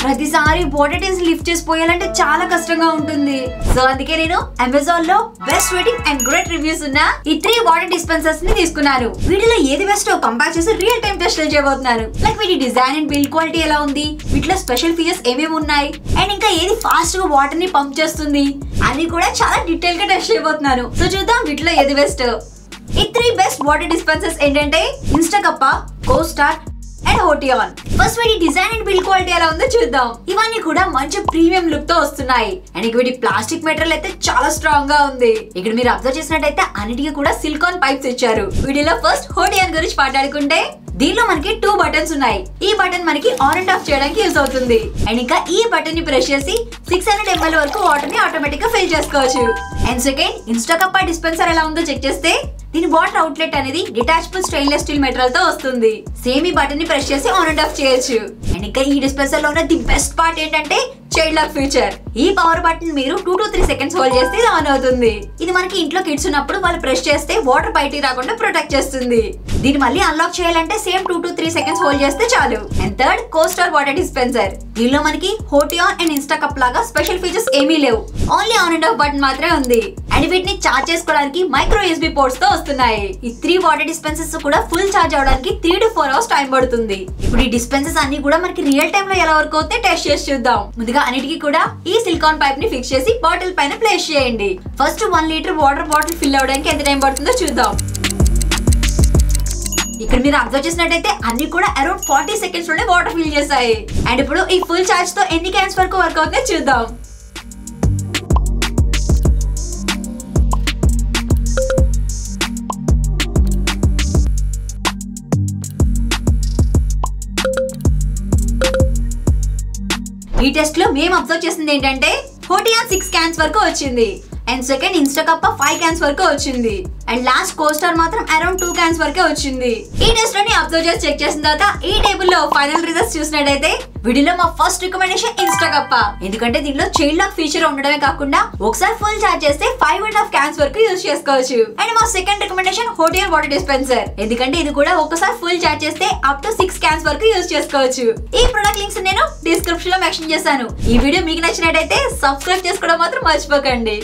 ప్రతిసారి water tanks lift చేసి పోయాలంటే చాలా కష్టంగా ఉంటుంది సో అందుకే నేను అమెజాన్ లో best rating and great reviews ఉన్న ఈ త్రీ వాటర్ డిస్పెన్సర్స్ ని తీసుకున్నాను వీటిలో ఏది బెస్ట్ కంపేర్ చేసి రియల్ టైం టెస్ట్ చేయబోతున్నాను లైక్ వీటి డిజైన్ అండ్ బిల్డ్ క్వాలిటీ ఎలా ఉంది వీటిలో స్పెషల్ ఫీచర్స్ ఏమేమి ఉన్నాయి అండ్ ఇంకా ఏది ఫాస్ట్ గా వాటర్ ని పంప్ చేస్తుంది అని కూడా చాలా డీటెయిల్ గా టెస్ట్ చేయబోతున్నాను సో చూద్దాం వీటిలో ఏది బెస్ట్ ఈ త్రీ బెస్ట్ వాటర్ డిస్పెన్సర్స్ ఏంటంటే InstaCuppa Costar and Hotian first వీటి డిజైన్ అండ్ బిల్డ్ క్వాలిటీ ఎలా ఉందో చూద్దాం ఇవన్నీ కూడా మంచి ప్రీమియం లుక్ తో వస్తున్నాయి అండ్ ఇక వీటి ప్లాస్టిక్ మెటీరియల్ అయితే చాలా స్ట్రాంగ్ గా ఉంది ఇక్కడ మీరు అబ్జర్వ్ చేసినట్టయితే అన్నిటికీ కూడా సిలికాన్ పైప్స్ ఇచ్చారు వీడియోలో ఫస్ట్ హోటియాన్ గురించి మాట్లాడుకుంటే దీనిలో మనకి టూ బటన్స్ ఉన్నాయి ఈ బటన్ మనకి ఆన్ అండ్ ఆఫ్ చేయడానికి యూస్ అవుతుంది అండ్ ఇంకా ఈ బటన్ ని ప్రెస్ చేసి సిక్స్ హండ్రెడ్ ఎంఎల్ వరకు వాటర్ ని ఆటోమేటిక్ గా ఫిల్ చేసుకోవచ్చు అండ్ సెకండ్ ఇన్స్టాకప్ప డిస్పెన్సర్ ఎలా ఉందో చెక్ చేస్తే దీని వాటర్ అవుట్లెట్ అనేది డిటాచబుల్ స్టెయిన్లెస్ స్టీల్ మెటీరియల్ తో వస్తుంది సేమ్ ఈ బటన్ ని ప్రెస్ చేసి ఆన్ అండ్ ఆఫ్ చేయొచ్చు అండ్ ఇంకా ఈ డిస్పెన్సర్ లో ఉన్న ది బెస్ట్ పార్ట్ ఏంటంటే చైల్డ్ లాక్ ఫీచర్ ఈ పవర్ బటన్ మీరు two to three seconds hold చేస్తే ఇది ఆన్ అవుతుంది ఇది మనకి ఇంట్లో కిడ్స్ ఉన్నప్పుడు వాళ్ళు ప్రెస్ చేస్తే వాటర్ బయటికి రాకుండా ప్రొటెక్ట్ చేస్తుంది దీన్ని మళ్ళీ అన్లాక్ చేయాలంటే same two to three seconds hold చేస్తే చాలు and third coaster water dispenser దీనిలో మనకి హోటియాన్ అండ్ ఇన్స్టా కప్ లాగా స్పెషల్ ఫీచర్స్ ఏమీ లేవు only on and off button మాత్రమే ఉంది అండ్ వీటిని చార్జ్ చేసుకోవడానికి మైక్రో యూఎస్బీ పోర్ట్స్ తో వస్తున్నాయి ఈ త్రీ వాటర్ డిస్పెన్సర్స్ కూడా ఫుల్ చార్జ్ అవడానికి three to four hours time పడుతుంది ఇప్పుడు ఈ డిస్పెన్సర్స్ అన్ని కూడా మనకి రియల్ టైం లో ఎలా వర్క్ అవుతే టెస్ట్ చేసి చూద్దాం ముందుగా అన్నిటికీ కూడా ఈ సిలికాన్ పైప్ ని ఫిక్స్ చేసి బాటిల్ పైన ప్లేస్ చేయండి first one litre water bottle fill అవడానికి ఎంత టైం పడుతుందో చూద్దాం ఇక్కడ మీరు అబ్జర్వ్ చేసినట్టయితే అన్ని కూడా అరౌండ్ ఫార్టీ సెకండ్స్ లోనే వాటర్ ఫిల్ చేశాయి అండ్ ఇప్పుడు ఈ ఫుల్ చార్జ్ తో ఎన్ని క్యాన్స్ వరకు వర్క్ అవుతుందో చూద్దాం ఈ టెస్ట్ లో మేము అబ్జర్వ్ చేసింది ఏంటంటే హోటియాన్ సిక్స్ క్యాన్స్ వరకు వచ్చింది and second InstaCuppa five cans వరకు వచ్చింది అండ్ లాస్ట్ కోస్టర్ మాత్రం అరౌండ్ టూ క్యాన్స్ వరకే వచ్చింది ఈ టెస్ట్ లోని అబ్జర్వ్ చేసి చెక్ చేసిన తర్వాత ఈ టేబుల్ లో ఫైనల్ రిజల్ట్స్ చూసినట్టయితే వీడియోలో మా ఫస్ట్ రికమెండేషన్ ఇన్స్టాకప్ప ఎందుకంటే దీనిలో చైల్డ్ లాక్ ఫీచర్ ఉండడమే కాకుండా ఒకసారి ఫుల్ చార్జ్ చేస్తే ఫైవ్ అండ్ హాఫ్ క్యాన్స్ వరకు యూస్ చేసుకోవచ్చు అండ్ మా సెకండ్ రికమెండేషన్ హోటియన్ వాటర్ డిస్పెన్సర్ ఎందుకంటే ఇది కూడా ఒకసారి ఫుల్ చార్జ్ చేస్తే అప్ టు సిక్స్ క్యాన్స్ వరకు యూస్ చేసుకోవచ్చు ఈ ప్రొడక్ట్ లింక్స్ నేను డిస్క్రిప్షన్ లో మెన్షన్ చేశాను ఈ వీడియో మీకు నచ్చినట్టయితే సబ్స్క్రైబ్ చేసుకోవడం మాత్రం మర్చిపోకండి